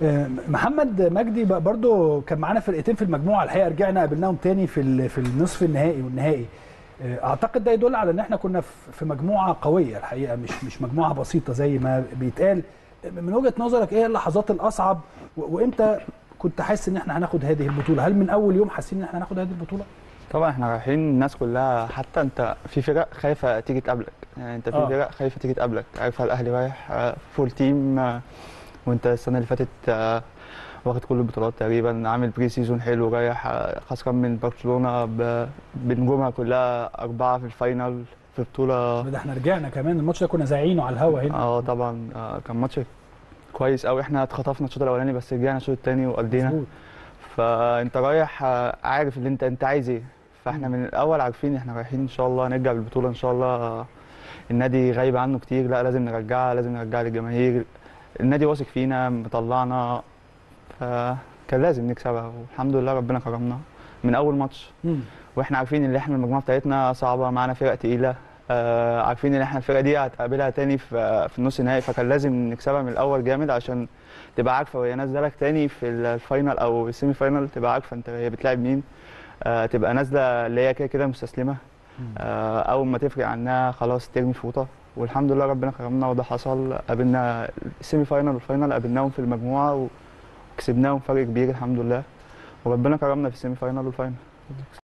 آه، محمد مجدي بقى برضو كان معانا فرقتين في المجموعه الحقيقه رجعنا قابلناهم تاني في ال- في النصف النهائي والنهائي آه، اعتقد ده يدل على ان احنا كنا في في مجموعه قويه الحقيقه مش مش مجموعه بسيطه زي ما بيتقال من وجهه نظرك ايه اللحظات الاصعب و- وامتى كنت حاسس ان احنا هناخد هذه البطوله هل من اول يوم حاسين ان احنا هناخد هذه البطوله طبعا احنا رايحين الناس كلها حتى انت في فرق خايفه تيجي تقابلك يعني انت في آه. فرق خايفه تيجي تقابلك عارف الاهلي رايح آه، فول تيم آه، وانت السنه اللي فاتت آه، واخد كل البطولات تقريبا عامل بري سيزون حلو رايح آه، خسران من برشلونه ب- بنجومها كلها اربعه في الفاينل في بطوله ده احنا رجعنا كمان الماتش ده كنا زايعينه على الهوا هنا اه طبعا آه، كان ماتش كويس قوي احنا اتخطفنا الشوط الاولاني بس رجعنا الشوط الثاني وقضينا مظبوط. فانت رايح آه، عارف اللي انت انت عايز ايه فاحنا مم. من الاول عارفين احنا رايحين ان شاء الله نرجع بالبطوله ان شاء الله آه، النادي غايب عنه كتير لا لازم نرجعها لازم نرجعها للجماهير النادي واثق فينا مطلعنا فكان لازم نكسبها والحمد لله ربنا كرمنا من اول ماتش مم. واحنا عارفين ان احنا المجموعه بتاعتنا صعبه معانا فرق تقيله آه عارفين ان احنا الفرقه دي هتقابلها تاني في في النص النهائي فكان لازم نكسبها من الاول جامد عشان تبقى عارفه وهي نازله لك تاني في الفاينل او السيمي فاينل تبقى عارفه انت هي بتلاعب مين آه تبقى نازله اللي هي كده كده مستسلمه مم. آه اول ما تفرق عنها خلاص ترمي فوطه والحمد لله ربنا كرمنا وده حصل قابلنا السيمي فاينل والفاينل قابلناهم في المجموعه وكسبناهم فرق كبير الحمد لله وربنا كرمنا في السيمي فاينل والفاينل